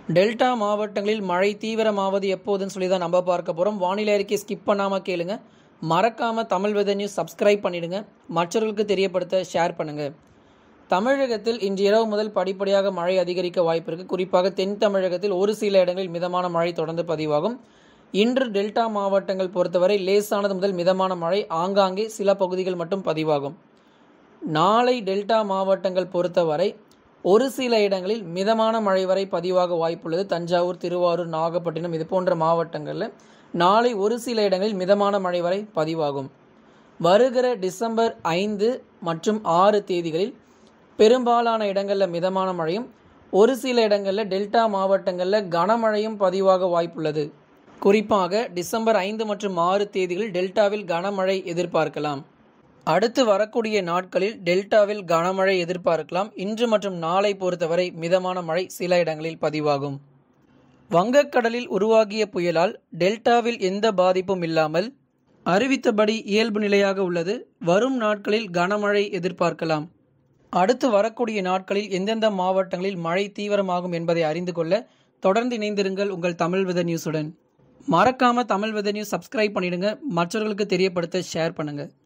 delta மாவட்டங்களில் மழை தீவிரமாவது எப்போதுன்னு சொல்லி தான் நம்ம பார்க்க போகிறோம் வானிலை அறிக்கை ஸ்கிப் பண்ணாமல் கேளுங்க மறக்காமல் தமிழ் வெதர் நியூஸ் சப்ஸ்கிரைப் பண்ணிடுங்க மற்றவர்களுக்கு தெரியப்படுத்த ஷேர் பண்ணுங்கள் தமிழகத்தில் இன்று இரவு முதல் படிப்படியாக மழை அதிகரிக்க வாய்ப்பு இருக்கு குறிப்பாக தென் தமிழகத்தில் ஒரு சில இடங்களில் மிதமான மழை தொடர்ந்து பதிவாகும் இன்று டெல்டா மாவட்டங்கள் பொறுத்தவரை லேசானது முதல் மிதமான மழை ஆங்காங்கே சில பகுதிகள் மட்டும் பதிவாகும் நாளை டெல்டா மாவட்டங்கள் பொறுத்தவரை ஒரு சில இடங்களில் மிதமான மழை வரை பதிவாக வாய்ப்புள்ளது தஞ்சாவூர் திருவாரூர் நாகப்பட்டினம் இது போன்ற மாவட்டங்களில் நாளை ஒரு சில இடங்களில் மிதமான மழை வரை பதிவாகும் வருகிற டிசம்பர் ஐந்து மற்றும் ஆறு தேதிகளில் பெரும்பாலான இடங்களில் மிதமான மழையும் ஒரு சில இடங்களில் டெல்டா மாவட்டங்களில் கனமழையும் பதிவாக வாய்ப்புள்ளது குறிப்பாக டிசம்பர் ஐந்து மற்றும் ஆறு தேதிகளில் டெல்டாவில் கனமழை எதிர்பார்க்கலாம் அடுத்து வரக்கூடிய நாட்களில் டெல்டாவில் கனமழை எதிர்பார்க்கலாம் இன்று மற்றும் நாளை பொறுத்தவரை மிதமான மழை சில இடங்களில் பதிவாகும் வங்கக்கடலில் உருவாகிய புயலால் டெல்டாவில் எந்த பாதிப்பும் இல்லாமல் அறிவித்தபடி இயல்பு நிலையாக உள்ளது வரும் நாட்களில் கனமழை எதிர்பார்க்கலாம் அடுத்து வரக்கூடிய நாட்களில் எந்தெந்த மாவட்டங்களில் மழை தீவிரமாகும் என்பதை அறிந்து கொள்ள தொடர்ந்து இணைந்திருங்கள் உங்கள் தமிழ் வித நியூஸுடன் மறக்காம தமிழ் வித நியூஸ் சப்ஸ்கிரைப் பண்ணிடுங்க மற்றவர்களுக்கு தெரியப்படுத்த ஷேர் பண்ணுங்க